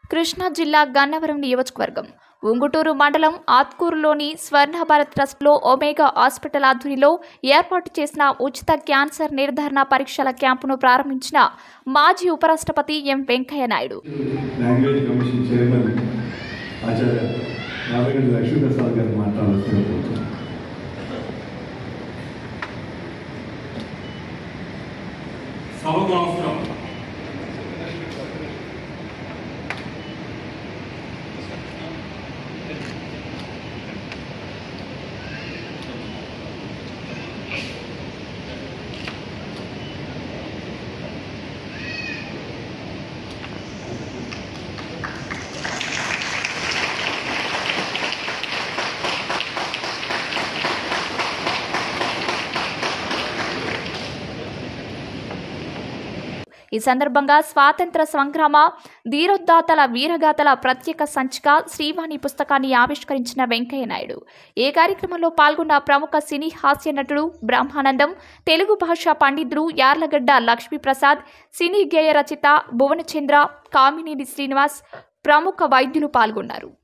కృష్ణా జిల్లా గన్నవరం నియోజకవర్గం ఉంగుటూరు మండలం ఆత్కూరులోని స్వర్ణ భారత్ ట్రస్ట్లో ఒమేగా హాస్పిటల్ ఆధ్వర్యంలో ఏర్పాటు చేసిన ఉచిత క్యాన్సర్ నిర్ధారణ పరీక్షల క్యాంపును ప్రారంభించిన మాజీ ఉపరాష్ట్రపతి M Venkaiah Naidu language commission chairman Acharya Narayana Lakshmiprasad garu మాట్లాడాల్సిన కోరుతున్నాను సభకు అవసరం ఈ సందర్భంగా స్వాతంత్ర సంగ్రామ ధీరోద్దాతల వీరగాథల ప్రత్యేక సంచిక శ్రీవాణి పుస్తకాన్ని ఆవిష్కరించిన వెంకయ్య నాయుడు ఈ కార్యక్రమంలో పాల్గొన్న ప్రముఖ సినీ హాస్య నటుడు బ్రహ్మానందం తెలుగు భాషా పండితుడు యార్లగడ్డ లక్ష్మీప్రసాద్ సినీ గేయ రచయిత భువనచంద్ర కామినేని శ్రీనివాస్ ప్రముఖ వైద్యులు పాల్గొన్నారు